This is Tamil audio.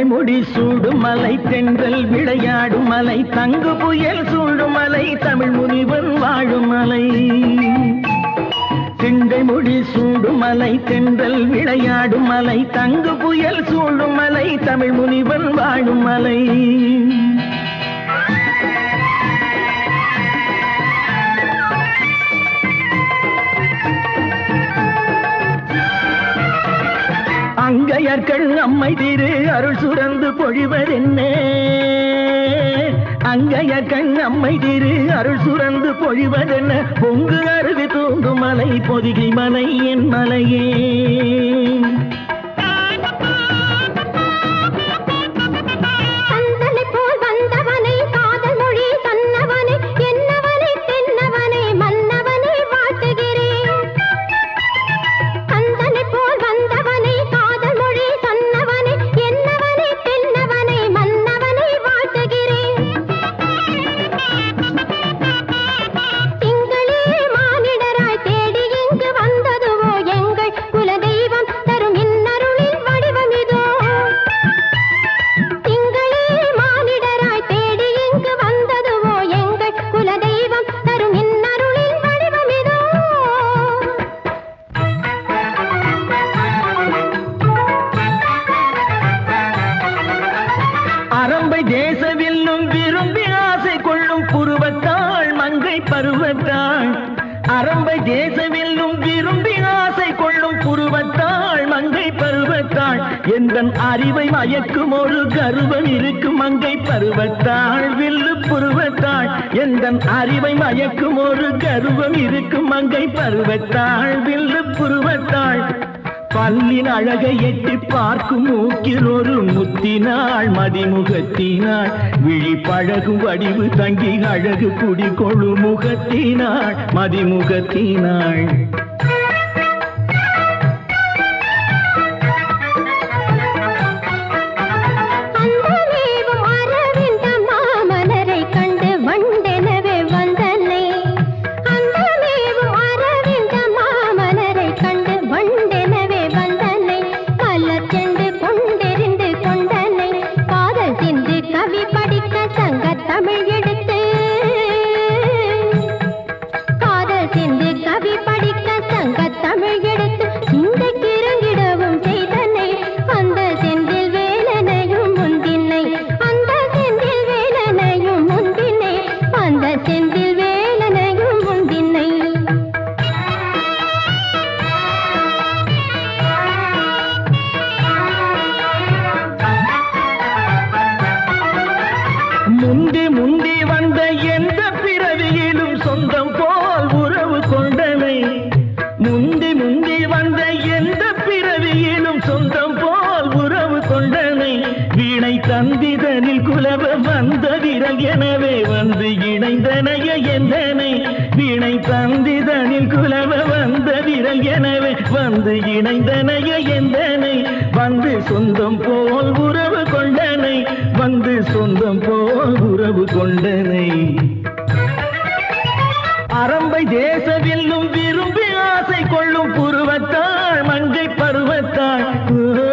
முடி சூடும் மலை தென்றல் விளையாடும் மலை தங்கு புயல் சூடும் மலை தமிழ் முனிவன் வாழும் மலை திண்டை முடி சூடும் மலை தென்றல் விளையாடும் மலை தங்கு புயல் சூடும் மலை தமிழ் முனிவன் வாழும் மலை அங்கையர்கள் அம்மை திரு அருள் சுரந்து பொழிவதென்ன அங்கையர்கள் அம்மை திரு அருள் சுரந்து பொழிவதென்ன பொங்கு அருவி தூங்கும் மலை பொதிகை மலை என் மலையே சந்தனை போல் வந்தவனை காதல் மொழி சொன்னவனை என்னவனை தென்னவனை மன்னவனை வாழ்த்துகிறேன் சந்தனை போல் வந்தவனை காதல் மொழி சொன்னவனை என்னவனை தென்னவனை மன்னவனை வாழ்த்துகிறேன் திங்களே மானிடராய் தேடி இங்கு வந்ததுவோ எங்கள் குலதெய்வம் தரும் இன்னருளின் வடிவம் இதோ திங்களே மானிடராய் தேடி இங்கு வந்ததுவோ எங்கள் குலதெய்வம் தரும் இன்னருளின் வடிவம் இதோ அரம்பை தேசவில்லும் விரும்பி ஆசை கொள்ளும் புருவத்தாள் மங்கை பருவத்தாள் அரம்பை தேசவில்லும் விரும்பி ஆசை கொள்ளும் புருவத்தாள் மங்கை பருவத்தாள் எந்தன் அறிவை மயக்கும் ஒரு கருவம் இருக்கும் மங்கை பருவத்தாள் வில்லு புருவத்தாள் எந்தன் அறிவை மயக்கும் ஒரு கருவம் இருக்கும் மங்கை பருவத்தாள் வில்லு புருவத்தாள் பல்லின் அழகை எட்டி பார்க்கும் மூக்கில் ஒரு முத்தினாள் மதிமுகத்தினாள் விழி பழகும் வடிவு தங்கி அழகு குடிகொள்ளும் முகத்தினாள் மதிமுகத்தினாள் அந்தமேவும் அரவிந்த மாமலரை கண்டு வண்டெனவே வந்தனை அந்தமேவும் அரவிந்த மாமலரை கண்டு வண்டெனவே வந்தனை மலர் செண்டு கொண்டெறிந்து கொண்டனை காதல் சிந்து கவி படிக்க சங்க தமிழ் எடுத்து காதல் சிந்து கவி படிக்க சங்க தமிழ் எடுத்து சிந்தைக்கு இறங்கிடவும் செய்தனை அந்த செந்தில் வேலனையும் முந்தினை அந்த செந்தில் வேலனையும் முந்தினை அந்த செந்தில் வேலனையும் முந்தினை முந்தி முந்தி வந்த எந்த பிறவியிலும் சொந்தம் போல் உறவு கொண்டனை முந்தி முந்தி வந்த எந்த பிறவியிலும் சொந்தம் போல் உறவு கொண்டனை வீணை தந்திதனில் குலவ வந்த விரல் எனவே வந்து இணைந்தனைய எந்தனை வீணை தந்திதனில் குலவ வந்த விரல் எனவே வந்து இணைந்தனைய எந்தனை வந்து சொந்தம் போல் உறவு கொண்டனை வந்து சொந்தம் போல் உறவு கொண்டனை அரம்பை தேசவில்லும் விரும்பி ஆசை கொள்ளும் புருவத்தாள் மங்கை பருவத்தாள்